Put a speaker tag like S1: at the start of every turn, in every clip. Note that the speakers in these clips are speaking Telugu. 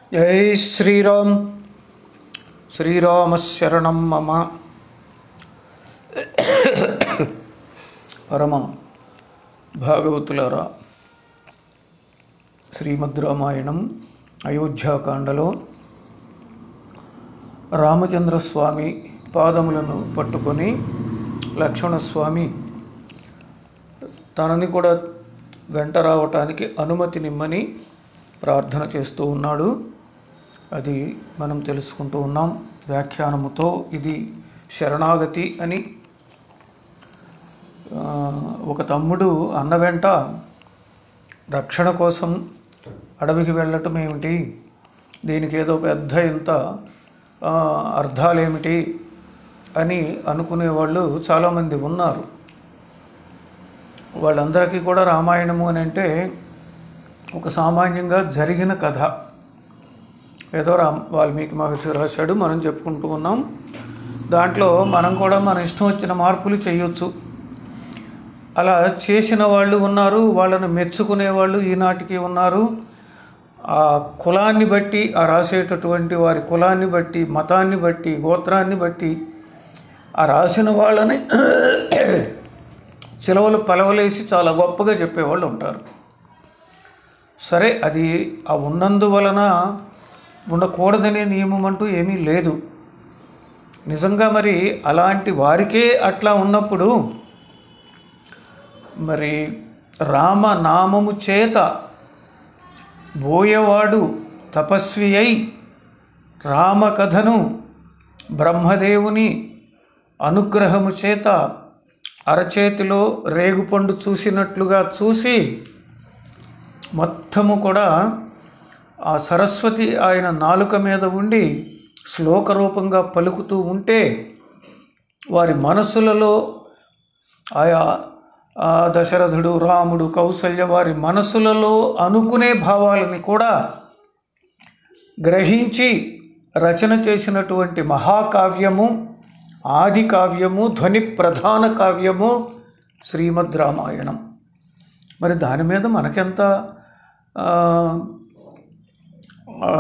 S1: జై శ్రీరామ్ శ్రీరామశరణం మమ పరమ భాగవతులారా శ్రీమద్ రామాయణం అయోధ్యాకాండలో రామచంద్రస్వామి పాదములను పట్టుకొని లక్ష్మణస్వామి తనని కూడా వెంట రావటానికి అనుమతినిమ్మని ప్రార్థన చేస్తూ ఉన్నాడు అది మనం తెలుసుకుంటూ ఉన్నాం వ్యాఖ్యానముతో ఇది శరణాగతి అని ఆ, ఒక తమ్ముడు అన్న వెంట రక్షణ కోసం అడవికి వెళ్ళటం ఏమిటి దీనికి ఏదో పెద్ద ఇంత ఆ, అర్థాలేమిటి అని అనుకునేవాళ్ళు చాలామంది ఉన్నారు వాళ్ళందరికీ కూడా రామాయణము అని అంటే ఒక సామాన్యంగా జరిగిన కథ ఏదో రామ్ వాల్మీకి మహర్షి రాశాడు మనం చెప్పుకుంటూ ఉన్నాం దాంట్లో మనం కూడా మన ఇష్టం వచ్చిన మార్పులు చేయొచ్చు అలా చేసిన వాళ్ళు ఉన్నారు వాళ్ళని మెచ్చుకునే వాళ్ళు ఈనాటికి ఉన్నారు ఆ కులాన్ని బట్టి ఆ రాసేటటువంటి వారి కులాన్ని బట్టి మతాన్ని బట్టి గోత్రాన్ని బట్టి ఆ రాసిన వాళ్ళని చిలవలు పలవలేసి చాలా గొప్పగా చెప్పేవాళ్ళు ఉంటారు సరే అది ఆ ఉన్నందువలన ఉండకూడదనే నియమం అంటూ ఏమీ లేదు నిజంగా మరి అలాంటి వారికే అట్లా ఉన్నప్పుడు మరి రామనామము చేత బోయవాడు తపస్వి అయి రామకథను బ్రహ్మదేవుని అనుగ్రహము చేత అరచేతిలో రేగుపండు చూసినట్లుగా చూసి మొత్తము కూడా ఆ సరస్వతి ఆయన నాలుక మీద ఉండి శ్లోక రూపంగా పలుకుతూ ఉంటే వారి మనసులలో ఆయా ఆ దశరథుడు రాముడు కౌసల్య వారి మనసులలో అనుకునే భావాలని కూడా గ్రహించి రచన చేసినటువంటి మహాకావ్యము ఆది కావ్యము ధ్వని ప్రధాన కావ్యము శ్రీమద్ రామాయణం మరి దాని మీద మనకెంత ఆ, ఆ,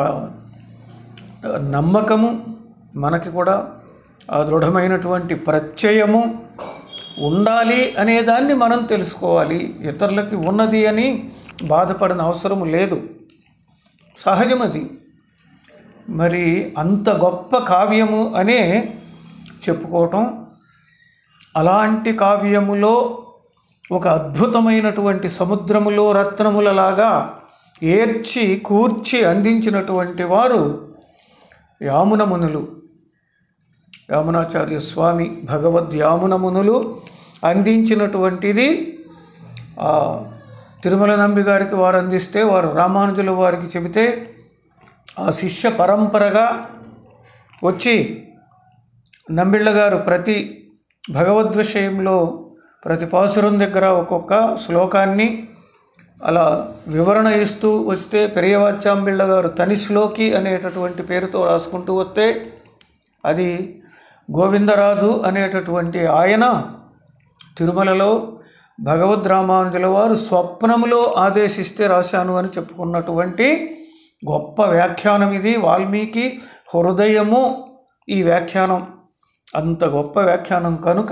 S1: నమ్మకము మనకి కూడా ఆ దృఢమైనటువంటి ప్రత్యయము ఉండాలి అనేదాన్ని మనం తెలుసుకోవాలి ఇతరులకి ఉన్నది అని బాధపడిన అవసరం లేదు సహజం అది మరి అంత గొప్ప కావ్యము అనే చెప్పుకోవటం అలాంటి కావ్యములో ఒక అద్భుతమైనటువంటి సముద్రములో రత్నములలాగా ఏర్చి కూర్చి అందించినటువంటి వారు యామున మునులు యామునాచార్య స్వామి భగవద్ యామున మునులు అందించినటువంటిది ఆ తిరుమల నంబి గారికి వారు అందిస్తే వారు రామానుజుల వారికి చెబితే ఆ శిష్య పరంపరగా వచ్చి నంబిళ్ళ గారు ప్రతి భగవద్ విషయంలో ప్రతి పాసురం దగ్గర ఒక్కొక్క శ్లోకాన్ని అలా వివరణ ఇస్తూ వస్తే పెరియవాచాంబిళ్ళ గారు తని శ్లోకి అనేటటువంటి పేరుతో రాసుకుంటూ వస్తే అది గోవిందరాజు అనేటటువంటి ఆయన తిరుమలలో భగవద్ రామానుజుల వారు స్వప్నములో ఆదేశిస్తే రాశాను అని చెప్పుకున్నటువంటి గొప్ప వ్యాఖ్యానం ఇది వాల్మీకి హృదయము ఈ వ్యాఖ్యానం అంత గొప్ప వ్యాఖ్యానం కనుక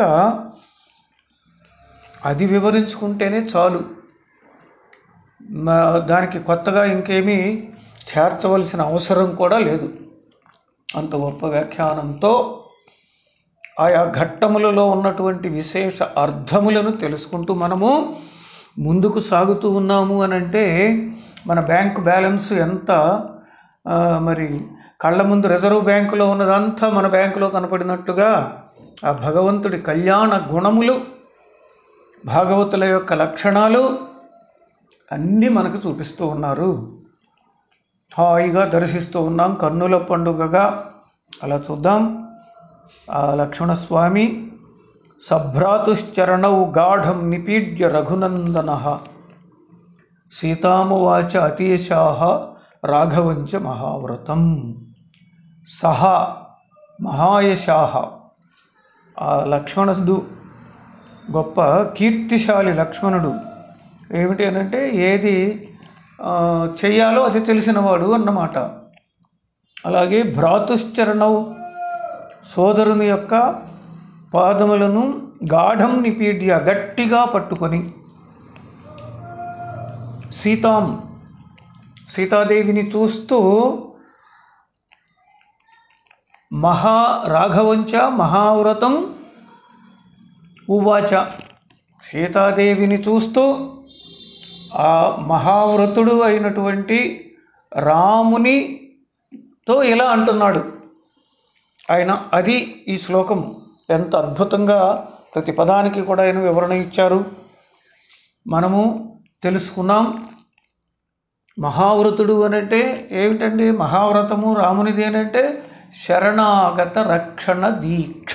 S1: అది వివరించుకుంటేనే చాలు మా- దానికి కొత్తగా ఇంకేమీ చేర్చవలసిన అవసరం కూడా లేదు అంత గొప్ప వ్యాఖ్యానంతో ఆయా ఘట్టములలో ఉన్నటువంటి విశేష అర్థములను తెలుసుకుంటూ మనము ముందుకు సాగుతూ ఉన్నాము అని అంటే మన బ్యాంకు బ్యాలెన్స్ ఎంత ఆ, మరి కళ్ళ ముందు రిజర్వ్ బ్యాంకులో ఉన్నదంతా మన బ్యాంకులో కనపడినట్టుగా ఆ భగవంతుడి కళ్యాణ గుణములు భాగవతుల యొక్క లక్షణాలు అన్నీ మనకు చూపిస్తూ ఉన్నారు హాయిగా దర్శిస్తూ ఉన్నాం కన్నుల పండుగగా అలా చూద్దాం ఆ లక్ష్మణస్వామి సభ్రాతుశ్చరణౌ గాఢం నిపీడ్య రఘునందన సీతామువాచ అతీశా రాఘవంచ మహావ్రతం సహ మహాయశాహ ఆ లక్ష్మణుడు గొప్ప కీర్తిశాలి లక్ష్మణుడు ఏమిటి అనంటే ఏది ఆ, చెయ్యాలో అది తెలిసినవాడు అన్నమాట అలాగే భ్రాతుశ్చరణం సోదరుని యొక్క పాదములను గాఢం నిపీడ్య గట్టిగా పట్టుకొని సీతాం సీతాదేవిని చూస్తూ మహా రాఘవంచ మహావ్రతం ఉవాచ సీతాదేవిని చూస్తూ ఆ మహావ్రతుడు అయినటువంటి రామునితో ఇలా అంటున్నాడు ఆయన అది ఈ శ్లోకం ఎంత అద్భుతంగా ప్రతి పదానికి కూడా ఆయన వివరణ ఇచ్చారు మనము తెలుసుకున్నాం మహావ్రతుడు అని అంటే ఏమిటండి మహావ్రతము రామునిది అని అంటే శరణాగత రక్షణ దీక్ష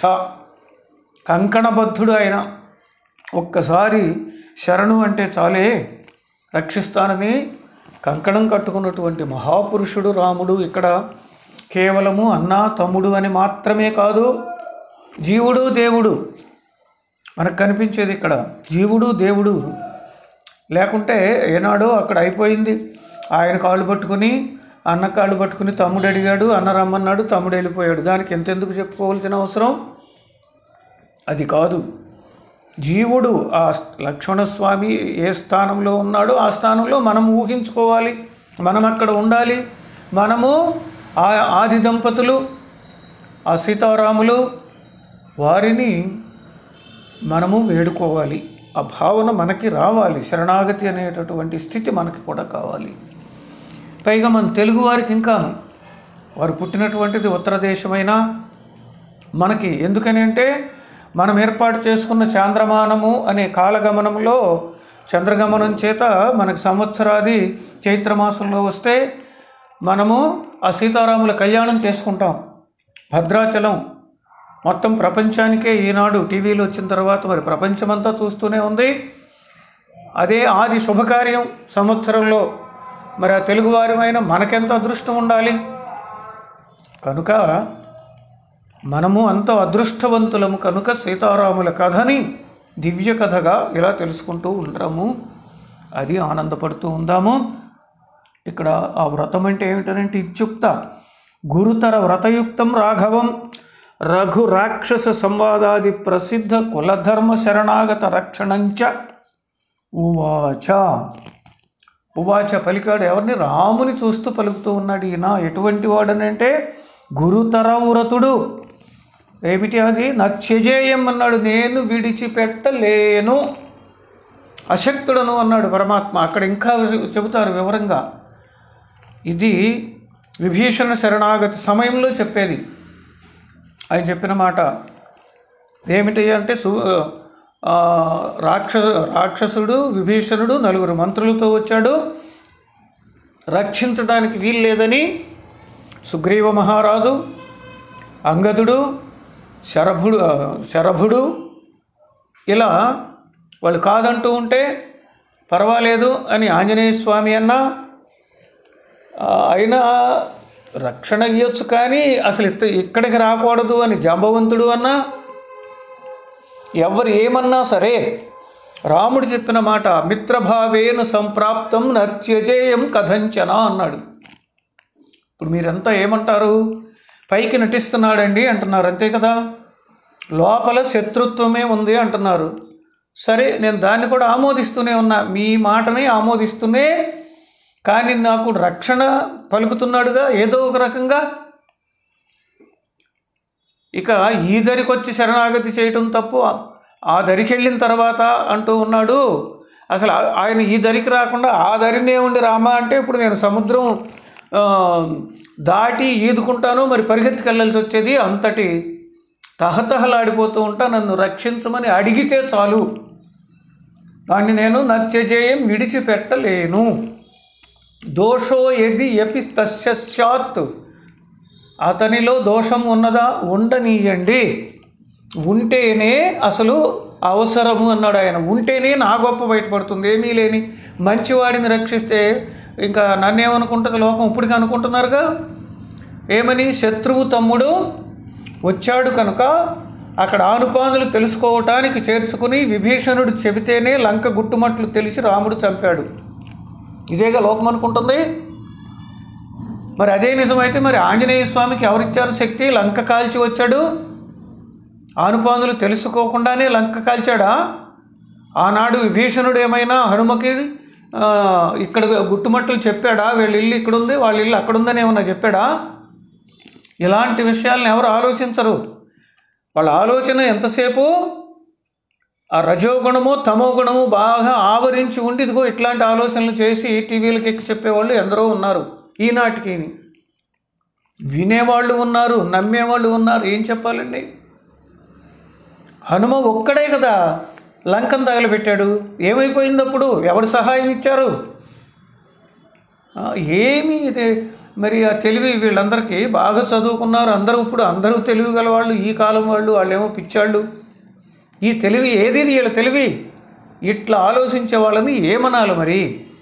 S1: కంకణబద్ధుడు ఆయన ఒక్కసారి శరణు అంటే చాలే రక్షిస్తానని కంకణం కట్టుకున్నటువంటి మహాపురుషుడు రాముడు ఇక్కడ కేవలము అన్న తమ్ముడు అని మాత్రమే కాదు జీవుడు దేవుడు మనకు కనిపించేది ఇక్కడ జీవుడు దేవుడు లేకుంటే ఏనాడో అక్కడ అయిపోయింది ఆయన కాళ్ళు పట్టుకుని అన్న కాళ్ళు పట్టుకుని తమ్ముడు అడిగాడు అన్న రమ్మన్నాడు తమ్ముడు వెళ్ళిపోయాడు దానికి ఎంతెందుకు చెప్పుకోవాల్సిన అవసరం అది కాదు జీవుడు ఆ లక్ష్మణస్వామి ఏ స్థానంలో ఉన్నాడో ఆ స్థానంలో మనం ఊహించుకోవాలి మనం అక్కడ ఉండాలి మనము ఆ ఆది దంపతులు ఆ సీతారాములు వారిని మనము వేడుకోవాలి ఆ భావన మనకి రావాలి శరణాగతి అనేటటువంటి స్థితి మనకి కూడా కావాలి పైగా మన తెలుగు వారికి ఇంకా వారు పుట్టినటువంటిది ఉత్తర దేశమైనా మనకి ఎందుకని అంటే మనం ఏర్పాటు చేసుకున్న చాంద్రమానము అనే కాలగమనంలో చంద్రగమనం చేత మనకి సంవత్సరాది చైత్రమాసంలో వస్తే మనము ఆ సీతారాముల కళ్యాణం చేసుకుంటాం భద్రాచలం మొత్తం ప్రపంచానికే ఈనాడు టీవీలో వచ్చిన తర్వాత మరి ప్రపంచమంతా చూస్తూనే ఉంది అదే ఆది శుభకార్యం సంవత్సరంలో మరి ఆ తెలుగువారిమైన మనకెంత అదృష్టం ఉండాలి కనుక మనము అంత అదృష్టవంతులము కనుక సీతారాముల కథని దివ్య కథగా ఇలా తెలుసుకుంటూ ఉంటాము అది ఆనందపడుతూ ఉందాము ఇక్కడ ఆ వ్రతం అంటే ఏమిటనంటే ఇత్యుక్త గురుతర వ్రతయుక్తం రాఘవం రఘు రాక్షస సంవాదాది ప్రసిద్ధ కులధర్మ శరణాగత రక్షణంచ ఉవాచ ఉవాచ పలికాడు ఎవరిని రాముని చూస్తూ పలుకుతూ ఉన్నాడు ఈయన ఎటువంటి వాడనంటే గురుతర వ్రతుడు ఏమిటి అది నత్యజేయం అన్నాడు నేను విడిచిపెట్టలేను అశక్తుడను అన్నాడు పరమాత్మ అక్కడ ఇంకా చెబుతారు వివరంగా ఇది విభీషణ శరణాగతి సమయంలో చెప్పేది ఆయన చెప్పిన మాట ఏమిటి అంటే సు ఆ, రాక్షస రాక్షసుడు విభీషణుడు నలుగురు మంత్రులతో వచ్చాడు రక్షించడానికి వీలు లేదని సుగ్రీవ మహారాజు అంగదుడు శరభుడు ఆ, శరభుడు ఇలా వాళ్ళు కాదంటూ ఉంటే పర్వాలేదు అని ఆంజనేయ స్వామి అన్నా ఆ, అయినా రక్షణ ఇవ్వచ్చు కానీ అసలు ఇత్త- ఇక్కడికి రాకూడదు అని జాంబవంతుడు అన్నా ఎవరు ఏమన్నా సరే రాముడు చెప్పిన మాట మిత్రభావేన సంప్రాప్తం నత్యజేయం కథంచన అన్నాడు ఇప్పుడు మీరంతా ఏమంటారు పైకి నటిస్తున్నాడండి అంటున్నారు అంతే కదా లోపల శత్రుత్వమే ఉంది అంటున్నారు సరే నేను దాన్ని కూడా ఆమోదిస్తూనే ఉన్నా మీ మాటని ఆమోదిస్తూనే కానీ నాకు రక్షణ పలుకుతున్నాడుగా ఏదో ఒక రకంగా ఇక ఈ దరికి వచ్చి శరణాగతి చేయటం తప్పు ఆ దరికి వెళ్ళిన తర్వాత అంటూ ఉన్నాడు అసలు ఆ- ఆయన ఈ దరికి రాకుండా ఆ దరినే ఉండి రామా అంటే ఇప్పుడు నేను సముద్రం ఆ, దాటి ఈదుకుంటాను మరి పరిగెత్తుకెళ్ళాల్సి వచ్చేది అంతటి తహతహలాడిపోతూ ఉంటా నన్ను రక్షించమని అడిగితే చాలు దాన్ని నేను నత్యజేయం విడిచిపెట్టలేను దోషో ఎది ఎపి తస్య స్యాత్ అతనిలో దోషం ఉన్నదా ఉండనీయండి ఉంటేనే అసలు అవసరము అన్నాడు ఆయన ఉంటేనే నా గొప్ప బయటపడుతుంది ఏమీ లేని మంచివాడిని రక్షిస్తే ఇంకా నన్నేమనుకుంటుంది లోకం ఇప్పటికీ అనుకుంటున్నారుగా ఏమని శత్రువు తమ్ముడు వచ్చాడు కనుక అక్కడ ఆనుపానులు తెలుసుకోవటానికి చేర్చుకుని విభీషణుడు చెబితేనే లంక గుట్టుమట్లు తెలిసి రాముడు చంపాడు ఇదేగా లోకం అనుకుంటుంది మరి అదే నిజమైతే మరి ఆంజనేయ స్వామికి ఎవరిచ్చారు శక్తి లంక కాల్చి వచ్చాడు ఆనుపానులు తెలుసుకోకుండానే లంక కాల్చాడా ఆనాడు విభీషణుడు ఏమైనా హనుమకి ఆ, ఇక్కడ గుట్టుమట్టులు చెప్పాడా వీళ్ళ ఇల్లు ఇక్కడ ఉంది వాళ్ళ ఇల్లు అక్కడ ఉందని ఏమన్నా చెప్పాడా ఇలాంటి విషయాలను ఎవరు ఆలోచించరు వాళ్ళ ఆలోచన ఎంతసేపు ఆ రజోగుణము తమో గుణము బాగా ఆవరించి ఉండి ఇదిగో ఇట్లాంటి ఆలోచనలు చేసి టీవీలకు ఎక్కి చెప్పేవాళ్ళు ఎందరో ఉన్నారు ఈనాటికి వినేవాళ్ళు ఉన్నారు నమ్మేవాళ్ళు ఉన్నారు ఏం చెప్పాలండి హనుమ ఒక్కడే కదా లంకను తగలబెట్టాడు ఏమైపోయింది అప్పుడు ఎవరు సహాయం ఇచ్చారు ఆ, ఏమి ఇది మరి ఆ తెలివి వీళ్ళందరికీ బాగా చదువుకున్నారు అందరూ ఇప్పుడు అందరూ తెలివి గల వాళ్ళు ఈ కాలం వాళ్ళు వాళ్ళేమో పిచ్చాళ్ళు ఈ తెలివి ఏది ఇది వీళ్ళ తెలివి ఇట్లా ఆలోచించే వాళ్ళని ఏమనాలి మరి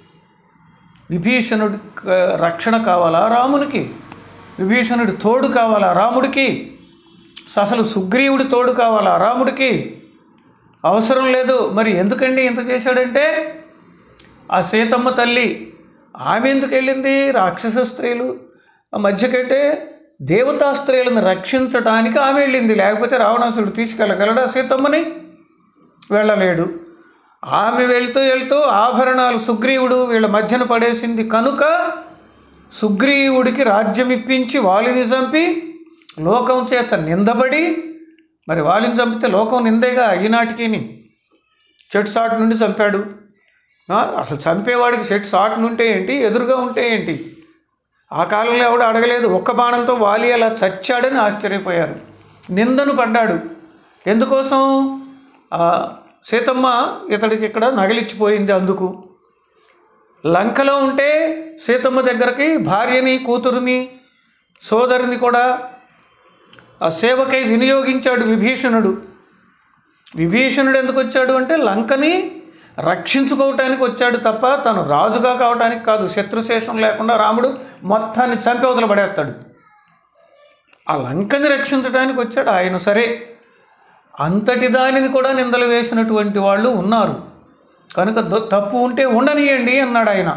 S1: విభీషణుడి క- రక్షణ కావాలా రామునికి విభీషణుడి తోడు కావాలా రాముడికి అసలు సుగ్రీవుడి తోడు కావాలా రాముడికి అవసరం లేదు మరి ఎందుకండి ఇంత చేశాడంటే ఆ సీతమ్మ తల్లి ఆమె ఎందుకు వెళ్ళింది రాక్షస స్త్రీలు ఆ మధ్యకంటే దేవతా స్త్రీలను రక్షించడానికి ఆమె వెళ్ళింది లేకపోతే రావణాసుడు తీసుకెళ్ళగలడా సీతమ్మని వెళ్ళలేడు ఆమె వెళ్తూ వెళ్తూ ఆభరణాలు సుగ్రీవుడు వీళ్ళ మధ్యన పడేసింది కనుక సుగ్రీవుడికి రాజ్యం ఇప్పించి వాలిని చంపి లోకం చేత నిందబడి మరి వాలిని చంపితే లోకం నిందేగా ఈనాటికిని చెట్టు సాటు నుండి చంపాడు ఆ, అసలు చంపేవాడికి చెట్టు సాటు ఉంటే ఏంటి ఎదురుగా ఉంటే ఏంటి ఆ కాలంలో ఎవడు అడగలేదు ఒక్క బాణంతో వాలి అలా చచ్చాడని ఆశ్చర్యపోయారు నిందను పడ్డాడు ఎందుకోసం ఆ, సీతమ్మ ఇతడికి ఇక్కడ నగలిచ్చిపోయింది అందుకు లంకలో ఉంటే సీతమ్మ దగ్గరికి భార్యని కూతురుని సోదరిని కూడా ఆ సేవకై వినియోగించాడు విభీషణుడు విభీషణుడు ఎందుకు వచ్చాడు అంటే లంకని రక్షించుకోవటానికి వచ్చాడు తప్ప తను రాజుగా కావటానికి కాదు శత్రుశేషం లేకుండా రాముడు మొత్తాన్ని చంపి అవతల పడేస్తాడు ఆ లంకని రక్షించడానికి వచ్చాడు ఆయన సరే అంతటి దానిని కూడా నిందలు వేసినటువంటి వాళ్ళు ఉన్నారు కనుక ద- తప్పు ఉంటే ఉండనియండి అన్నాడు ఆయన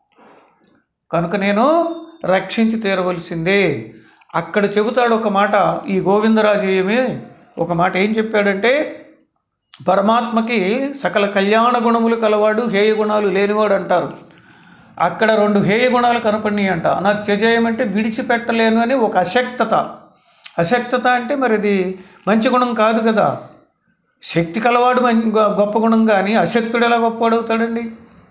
S1: కనుక నేను రక్షించి తీరవలసిందే అక్కడ చెబుతాడు ఒక మాట ఈ గోవిందరాజు ఏమి ఒక మాట ఏం చెప్పాడంటే పరమాత్మకి సకల కళ్యాణ గుణములు కలవాడు హేయ గుణాలు లేనివాడు అంటారు అక్కడ రెండు హేయ గుణాలు కనపడినాయి అంట నాకు త్యజేయమంటే విడిచిపెట్టలేను అని ఒక అశక్తత అశక్తత అంటే మరి అది మంచి గుణం కాదు కదా శక్తి కలవాడు మం- గొ- గొప్ప గుణం కానీ అశక్తుడు ఎలా గొప్పవాడవుతాడండి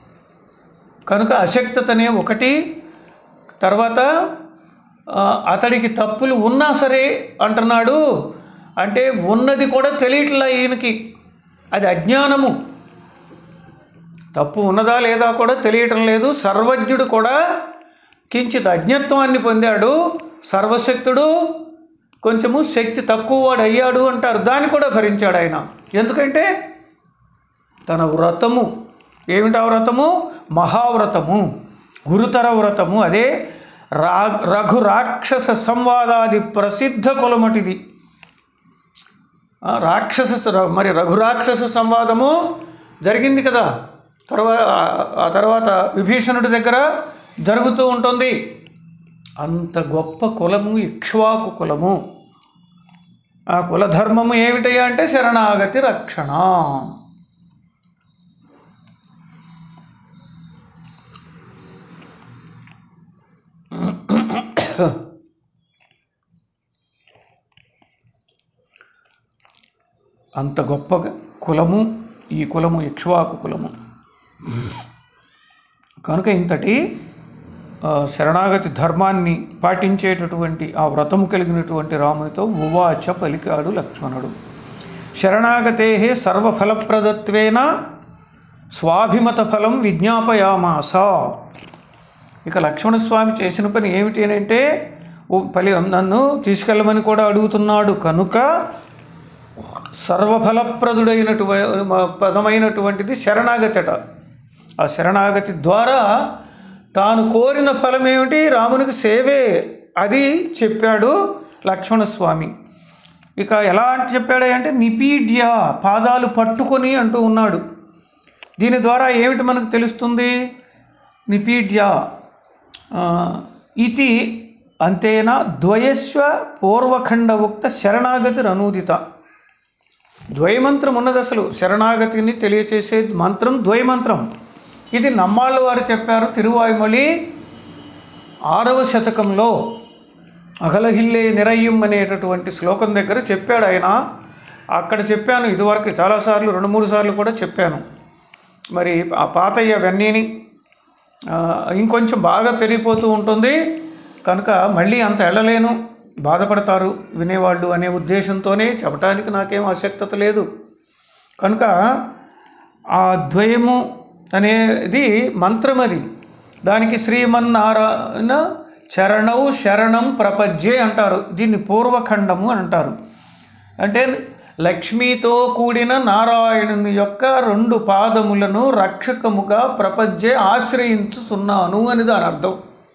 S1: కనుక అశక్తతనే ఒకటి తర్వాత ఆ, అతడికి తప్పులు ఉన్నా సరే అంటున్నాడు అంటే ఉన్నది కూడా తెలియట్లా ఈయనకి అది అజ్ఞానము తప్పు ఉన్నదా లేదా కూడా తెలియటం లేదు సర్వజ్ఞుడు కూడా కించిత్ అజ్ఞత్వాన్ని పొందాడు సర్వశక్తుడు కొంచెము శక్తి తక్కువ వాడు అయ్యాడు అంటారు దాన్ని కూడా భరించాడు ఆయన ఎందుకంటే తన వ్రతము ఏమిటా వ్రతము మహావ్రతము గురుతర వ్రతము అదే రా రఘు రాక్షస సంవాదాది ప్రసిద్ధ కులమటిది ఆ, రాక్షస స- మరి రఘురాక్షస సంవాదము జరిగింది కదా తర్వాత ఆ తర్వాత విభీషణుడి దగ్గర జరుగుతూ ఉంటుంది అంత గొప్ప కులము ఇక్ష్వాకు కులము ఆ కుల ధర్మము ఏమిటయ్యా అంటే శరణాగతి రక్షణ అంత గొప్ప కులము ఈ కులము ఇక్ష్వాకు కులము కనుక ఇంతటి ఆ, శరణాగతి ధర్మాన్ని పాటించేటటువంటి ఆ వ్రతము కలిగినటువంటి రామునితో ఉవాచ పలికాడు లక్ష్మణుడు శరణాగతే సర్వఫలప్రదత్వేన స్వాభిమత ఫలం విజ్ఞాపయామాస ఇక లక్ష్మణస్వామి చేసిన పని ఏమిటి అని అంటే ఓ పలి నన్ను తీసుకెళ్ళమని కూడా అడుగుతున్నాడు కనుక సర్వఫలప్రదుడైనటువంటి పదమైనటువంటిది శరణాగతి అట ఆ శరణాగతి ద్వారా తాను కోరిన ఫలం ఏమిటి రామునికి సేవే అది చెప్పాడు లక్ష్మణస్వామి ఇక ఎలా చెప్పాడు అంటే నిపీడ్య పాదాలు పట్టుకొని అంటూ ఉన్నాడు దీని ద్వారా ఏమిటి మనకు తెలుస్తుంది నిపీడ్య ఆ, ఇది అంతేనా ద్వయస్వ పూర్వఖండవుక్త శరణాగతి అనూదిత ద్వయమంత్రం ఉన్నది అసలు శరణాగతిని తెలియచేసే మంత్రం ద్వయమంత్రం ఇది నమ్మాళ్ళ వారు చెప్పారు తిరువాయుమొళి ఆరవ శతకంలో అగలహిల్లే నిరయ్యం అనేటటువంటి శ్లోకం దగ్గర చెప్పాడు ఆయన అక్కడ చెప్పాను ఇదివరకు చాలాసార్లు రెండు మూడు సార్లు కూడా చెప్పాను మరి ఆ పాతయ్య అవన్నీని ఆ, ఇంకొంచెం బాగా పెరిగిపోతూ ఉంటుంది కనుక మళ్ళీ అంత వెళ్ళలేను బాధపడతారు వినేవాళ్ళు అనే ఉద్దేశంతోనే చెప్పడానికి నాకేం ఆసక్తత లేదు కనుక ఆ ద్వయము అనేది మంత్రం అది దానికి శ్రీమన్నారాయణ చరణౌ శరణం ప్రపజ్యే అంటారు దీన్ని పూర్వఖండము అని అంటారు అంటే లక్ష్మితో కూడిన నారాయణుని యొక్క రెండు పాదములను రక్షకముగా ప్రపంచే ఆశ్రయించుచున్నాను అని దాని అర్థం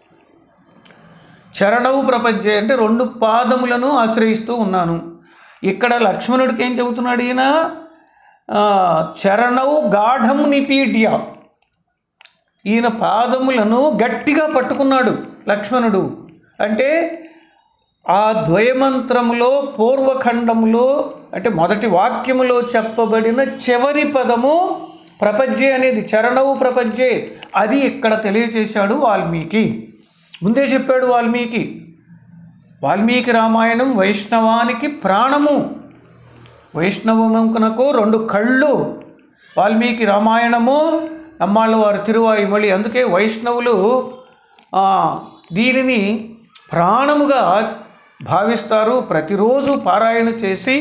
S1: చరణవు ప్రపంచే అంటే రెండు పాదములను ఆశ్రయిస్తూ ఉన్నాను ఇక్కడ లక్ష్మణుడికి ఏం చెబుతున్నాడు ఈయన ఆ, చరణవు గాఢం నిపీడ్య ఈయన పాదములను గట్టిగా పట్టుకున్నాడు లక్ష్మణుడు అంటే ఆ ద్వయమంత్రములో పూర్వఖండములో అంటే మొదటి వాక్యములో చెప్పబడిన చివరి పదము ప్రపంచే అనేది చరణవు ప్రపంచే అది ఇక్కడ తెలియచేశాడు వాల్మీకి ముందే చెప్పాడు వాల్మీకి వాల్మీకి రామాయణం వైష్ణవానికి ప్రాణము వైష్ణవమునకు రెండు కళ్ళు వాల్మీకి రామాయణము నమ్మాళ్ళ వారు తిరువాయుమలి అందుకే వైష్ణవులు ఆ, దీనిని ప్రాణముగా భావిస్తారు ప్రతిరోజు పారాయణ చేసి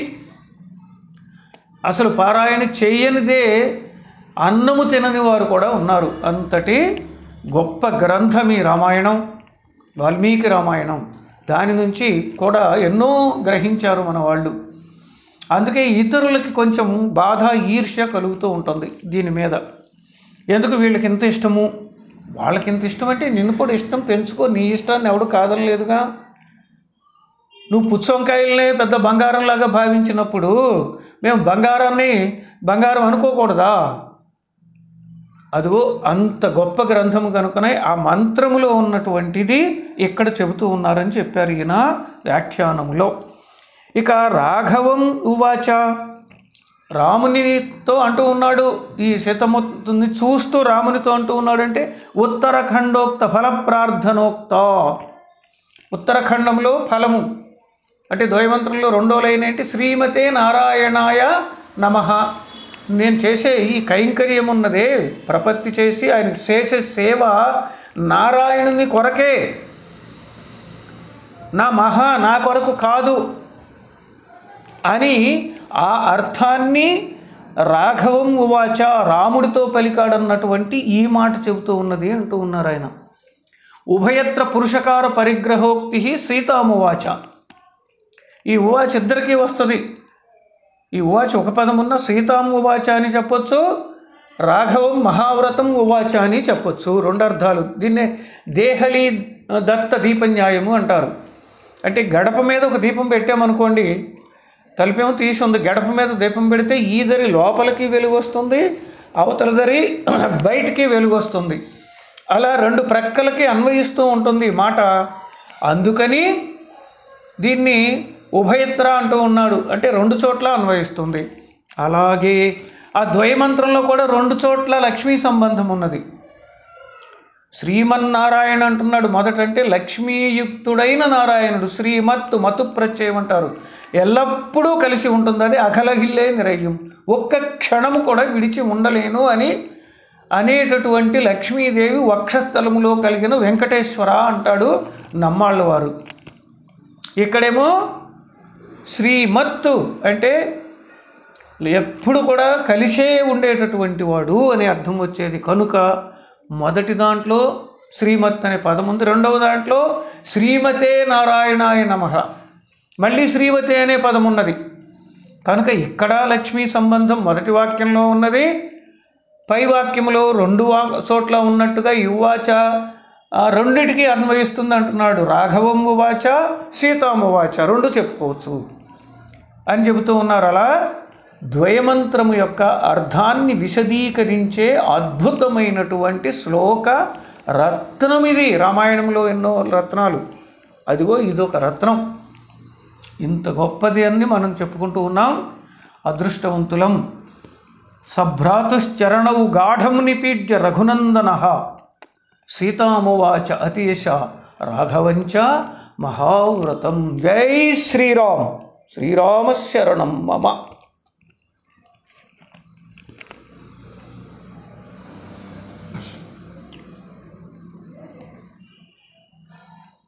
S1: అసలు పారాయణ చేయనిదే అన్నము తినని వారు కూడా ఉన్నారు అంతటి గొప్ప గ్రంథం ఈ రామాయణం వాల్మీకి రామాయణం దాని నుంచి కూడా ఎన్నో గ్రహించారు మన వాళ్ళు అందుకే ఇతరులకి కొంచెం బాధ ఈర్ష్య కలుగుతూ ఉంటుంది దీని మీద ఎందుకు వీళ్ళకి ఇంత ఇష్టము వాళ్ళకి ఇంత ఇష్టం అంటే నిన్ను కూడా ఇష్టం పెంచుకో నీ ఇష్టాన్ని ఎవడు కాదనలేదుగా నువ్వు పుచ్చంకాయలనే పెద్ద బంగారంలాగా భావించినప్పుడు మేము బంగారాన్ని బంగారం అనుకోకూడదా అదిగో అంత గొప్ప గ్రంథము కనుకనే ఆ మంత్రములో ఉన్నటువంటిది ఇక్కడ చెబుతూ ఉన్నారని చెప్పారు ఈయన వ్యాఖ్యానములో ఇక రాఘవం ఉవాచ రామునితో అంటూ ఉన్నాడు ఈ సీతమ్మని చూస్తూ రామునితో అంటూ ఉన్నాడంటే ఉత్తరఖండోక్త ఫల ప్రార్థనోక్త ఉత్తరాఖండంలో ఫలము అంటే ద్వయమంత్రంలో రెండో లైన్ ఏంటి శ్రీమతే నారాయణాయ నమ నేను చేసే ఈ కైంకర్యం ఉన్నదే ప్రపత్తి చేసి ఆయన చేసే సేవ నారాయణుని కొరకే నా మహా నా కొరకు కాదు అని ఆ అర్థాన్ని రాఘవం ఉవాచ రాముడితో పలికాడన్నటువంటి ఈ మాట చెబుతూ ఉన్నది అంటూ ఉన్నారు ఆయన ఉభయత్ర పురుషకార పరిగ్రహోక్తి సీతామువాచ ఈ ఉవాచ ఇద్దరికీ వస్తుంది ఈ ఉవాచ ఒక పదం ఉన్న సీతాం ఉవాచ అని చెప్పొచ్చు రాఘవం మహావ్రతం ఉవాచ అని చెప్పొచ్చు రెండు అర్థాలు దీన్నే దేహళి దత్త దీపన్యాయము అంటారు అంటే గడప మీద ఒక దీపం పెట్టామనుకోండి తలుపేమో తీసి ఉంది గడప మీద దీపం పెడితే ఈ దరి లోపలికి వెలుగు వస్తుంది అవతల దరి బయటికి వెలుగు వస్తుంది అలా రెండు ప్రక్కలకి అన్వయిస్తూ ఉంటుంది ఈ మాట అందుకని దీన్ని ఉభయత్ర అంటూ ఉన్నాడు అంటే రెండు చోట్ల అన్వయిస్తుంది అలాగే ఆ ద్వయమంత్రంలో కూడా రెండు చోట్ల లక్ష్మీ సంబంధం ఉన్నది శ్రీమన్నారాయణ అంటున్నాడు మొదటంటే లక్ష్మీయుక్తుడైన నారాయణుడు శ్రీమత్తు మతు ప్రత్యయం అంటారు ఎల్లప్పుడూ కలిసి ఉంటుంది అది అఖలగిల్లే నిరయ్యం ఒక్క క్షణము కూడా విడిచి ఉండలేను అని అనేటటువంటి లక్ష్మీదేవి వక్షస్థలములో కలిగిన వెంకటేశ్వర అంటాడు నమ్మాళ్ళ వారు ఇక్కడేమో శ్రీమత్తు అంటే ఎప్పుడు కూడా కలిసే ఉండేటటువంటి వాడు అనే అర్థం వచ్చేది కనుక మొదటి దాంట్లో శ్రీమత్ అనే పదం ఉంది రెండవ దాంట్లో శ్రీమతే నారాయణాయ నమ మళ్ళీ శ్రీమతే అనే పదం ఉన్నది కనుక ఇక్కడ లక్ష్మీ సంబంధం మొదటి వాక్యంలో ఉన్నది పై వాక్యములో రెండు వా చోట్ల ఉన్నట్టుగా యువాచ ఆ రెండిటికి అన్వయిస్తుంది అంటున్నాడు రాఘవం ఉవాచ సీతామువాచ రెండు చెప్పుకోవచ్చు అని చెబుతూ ఉన్నారు అలా ద్వయమంత్రము యొక్క అర్థాన్ని విశదీకరించే అద్భుతమైనటువంటి శ్లోక రత్నం ఇది రామాయణంలో ఎన్నో రత్నాలు అదిగో ఇదొక రత్నం ఇంత గొప్పది అని మనం చెప్పుకుంటూ ఉన్నాం అదృష్టవంతులం సభ్రాతుశ్చరణవు గాఢం నిపీడ్య రఘునందన సీతామువాచ అతీశ రాఘవంచ మహావ్రతం జై శ్రీరామ్ శ్రీరామశరణం మమ